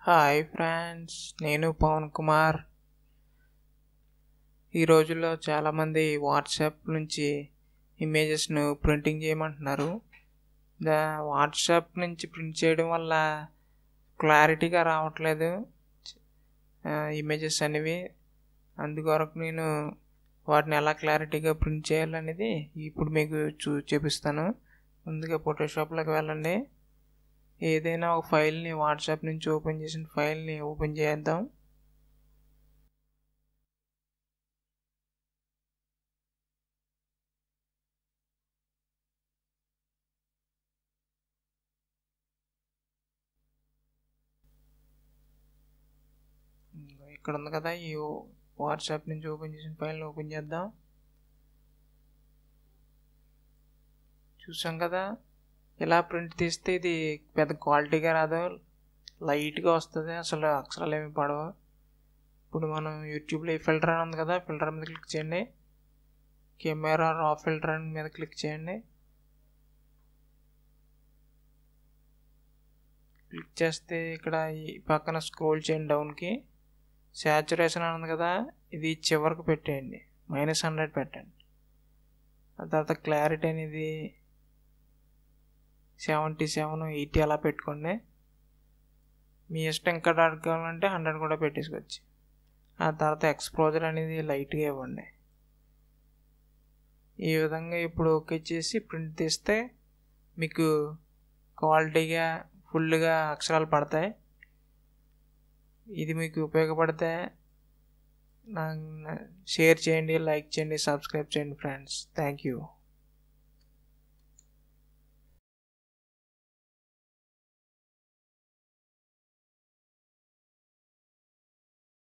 hi friends నేను పవన్ కుమార్ ఈ రోజుల్లో చాలామంది వాట్సాప్ నుంచి ఇమేజెస్ను ప్రింటింగ్ చేయమంటున్నారు దా వాట్సాప్ నుంచి ప్రింట్ చేయడం వల్ల క్లారిటీగా రావట్లేదు ఇమేజెస్ అనేవి అందుకొరకు నేను వాటిని ఎలా క్లారిటీగా ప్రింట్ చేయాలనేది ఇప్పుడు మీకు చూ చూపిస్తాను ముందుగా ఫోటోషాప్లోకి వెళ్ళండి ఏదైనా ఒక ఫైల్ని వాట్సాప్ నుంచి ఓపెన్ చేసిన ఫైల్ని ఓపెన్ చేద్దాం ఇక్కడ ఉంది కదా ఈ వాట్సాప్ నుంచి ఓపెన్ చేసిన ఫైల్ని ఓపెన్ చేద్దాం చూసాం కదా ఇలా ప్రింట్ తీస్తే ఇది పెద్ద క్వాలిటీగా రాదు లైట్గా వస్తుంది అసలు అక్షరాలు ఏమి పడవు ఇప్పుడు మనం యూట్యూబ్లో ఈ ఫిల్టర్ అని ఉంది కదా ఫిల్టర్ మీద క్లిక్ చేయండి కెమెరా రా ఫిల్టర్ మీద క్లిక్ చేయండి క్లిక్ చేస్తే ఇక్కడ ఈ పక్కన స్క్రోల్ చేయండి డౌన్కి శాచురేషన్ అని ఉంది కదా ఇది చివరికి పెట్టేయండి మైనస్ హండ్రెడ్ పెట్టండి ఆ తర్వాత క్లారిటీ అనేది సెవెంటీ సెవెన్ ఎయిటీ అలా పెట్టుకోండి మీ ఇష్టం ఇంకా డార్క్ కావాలంటే హండ్రెడ్ కూడా పెట్టేసుకోవచ్చు ఆ తర్వాత ఎక్స్పోజర్ అనేది లైట్గా ఇవ్వండి ఈ విధంగా ఇప్పుడు ఓకే చేసి ప్రింట్ తీస్తే మీకు క్వాలిటీగా ఫుల్గా అక్షరాలు పడతాయి ఇది మీకు ఉపయోగపడితే షేర్ చేయండి లైక్ చేయండి సబ్స్క్రైబ్ చేయండి ఫ్రెండ్స్ థ్యాంక్ యూ